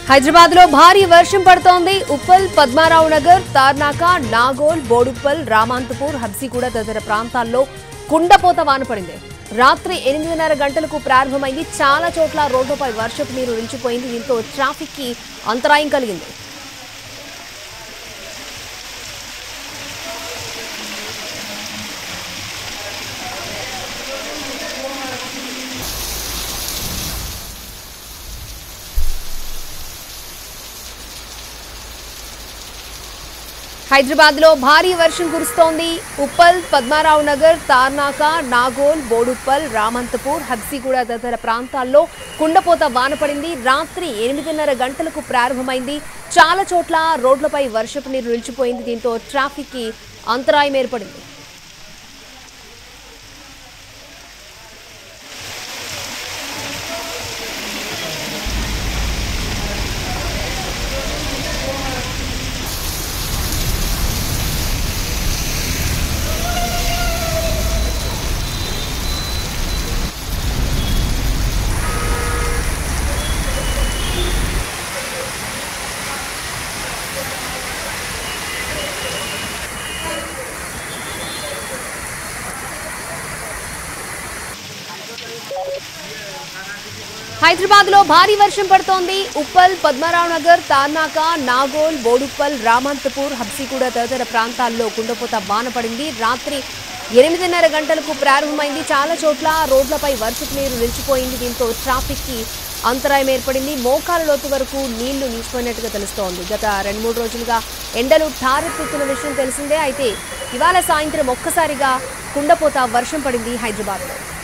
హైదరాబాద్ లో భారీ వర్షం పడుతోంది ఉప్పల్ పద్మారావు నగర్ తార్నాక నాగోల్ బోడుప్పల్ రామాంతపూర్ హబ్సిగూడ తదితర ప్రాంతాల్లో కుండపోత వాన పడింది రాత్రి ఎనిమిదిన్నర గంటలకు ప్రారంభమైంది చాలా చోట్ల రోడ్డుపై వర్షపు నీరు నిలిచిపోయింది దీంతో ట్రాఫిక్ కి అంతరాయం కలిగింది హైదరాబాద్ లో భారీ వర్షం కురుస్తోంది ఉప్పల్ పద్మారావు నగర్ తార్నాక నాగోల్ బోడుప్పల్ రామంతపూర్ హబ్సిగూడ తదితర ప్రాంతాల్లో కుండపోత వాన పడింది రాత్రి ఎనిమిదిన్నర గంటలకు ప్రారంభమైంది చాలా చోట్ల రోడ్లపై వర్షపు నీరు నిలిచిపోయింది దీంతో ట్రాఫిక్ కి అంతరాయం ఏర్పడింది హైదరాబాద్ లో భారీ వర్షం పడుతోంది ఉప్పల్ పద్మారావు నగర్ తార్నాక నాగోల్ బోడుప్పల్ రామంతపూర్ హబ్సిగూడ తదితర ప్రాంతాల్లో కుండపోత వాన పడింది రాత్రి ఎనిమిదిన్నర గంటలకు ప్రారంభమైంది చాలా చోట్ల రోడ్లపై వర్షపు నీరు నిలిచిపోయింది దీంతో ట్రాఫిక్ కి అంతరాయం ఏర్పడింది మోకాల లోతు వరకు నీళ్లు నిలిచిపోయినట్టుగా తెలుస్తోంది గత రెండు మూడు రోజులుగా ఎండలు ఠారెత్తుతున్న విషయం తెలిసిందే అయితే ఇవాళ సాయంత్రం ఒక్కసారిగా కుండపోత వర్షం పడింది హైదరాబాద్లో